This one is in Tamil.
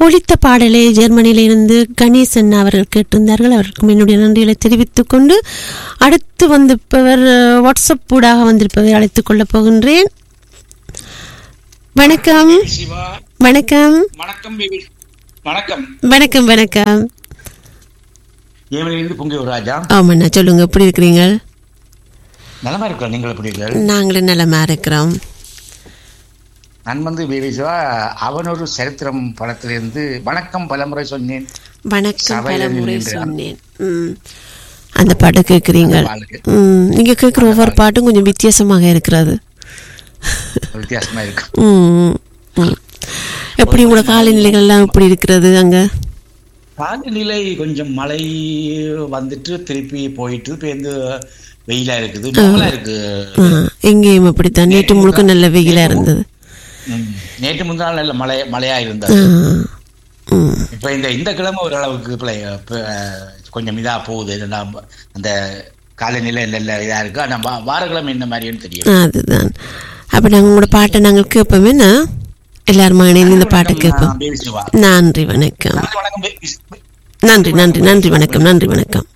ஒலித்த பாடலை ஜெர்மனியிலிருந்து கணேசன் அவர்கள் கேட்டிருந்தார்கள் அவருக்கும் என்னுடைய நன்றிகளை தெரிவித்துக் கொண்டு அடுத்து வந்திருப்பவர் அஹ், வாட்ஸ்அப் ஊடாக வந்திருப்பவர் அழைத்துக் கொள்ளப் போகின்றேன் வணக்கம் சிவா வணக்கம் வணக்கம் பேபி வணக்கம் வணக்கம் வணக்கம் ஏமனிலிருந்து பொங்கி ஒரு ராஜா ஆமாண்ணா சொல்லுங்க எப்படி இருக்கிறீங்க நலமா இருக்கிறோம் நீங்கள் எப்படி இருக்கிறீர்கள் நாங்களும் நலமா இருக்கிறோம் நான் வந்து பேபி சிவா அவன் ஒரு சரித்திரம் படத்திலிருந்து வணக்கம் பலமுறை சொன்னேன் வணக்கம் சபையில் பலமுறை நின்றார். சொன்னேன் ம். அந்த பாட்டு கேட்குறீங்க பாலுக்கு ம் நீங்க கேட்குற ஒவ்வொரு பாட்டும் கொஞ்சம் வித்தியாசமாக இருக்கிறது ஒரு வித்தியாசமா இருக்கு ம், ம். எப்படி உங்களோட காலநிலைகள் எல்லாம் எப்படி இருக்கிறது அங்க காலநிலை கொஞ்சம் மழை வந்துட்டு திருப்பி போயிட்டு பேருந்து வெயிலா இருக்குது நார்மலா இருக்கு ஆ, எங்கேயும் அப்படித்தான் நேற்று முழுக்க நல்ல வெயிலா இருந்தது ம். நேற்று முந்தாள் நல்ல மழை மழையா ஆ, இருந்தது ம். இப்ப இந்த இந்த கிழமை ஓரளவுக்கு பிள்ளை- ப- கொஞ்சம் இதா போகுது என்னன்னா அந்த காலநிலை நல்ல இதா இருக்கு ஆனா வா- வாரக்கிழமை என்ன மாதிரின்னு தெரியும் அதுதான் அப்ப நாங்க உங்களோட பாட்டை நாங்கள் கேட்போமே எல்லாருமா இணைந்து இந்த பாட்டை கேட்போம் பேபி சிவா நன்றி வணக்கம் வணக்கம் பேபி- நன்றி நன்றி நன்றி வணக்கம் நன்றி வணக்கம்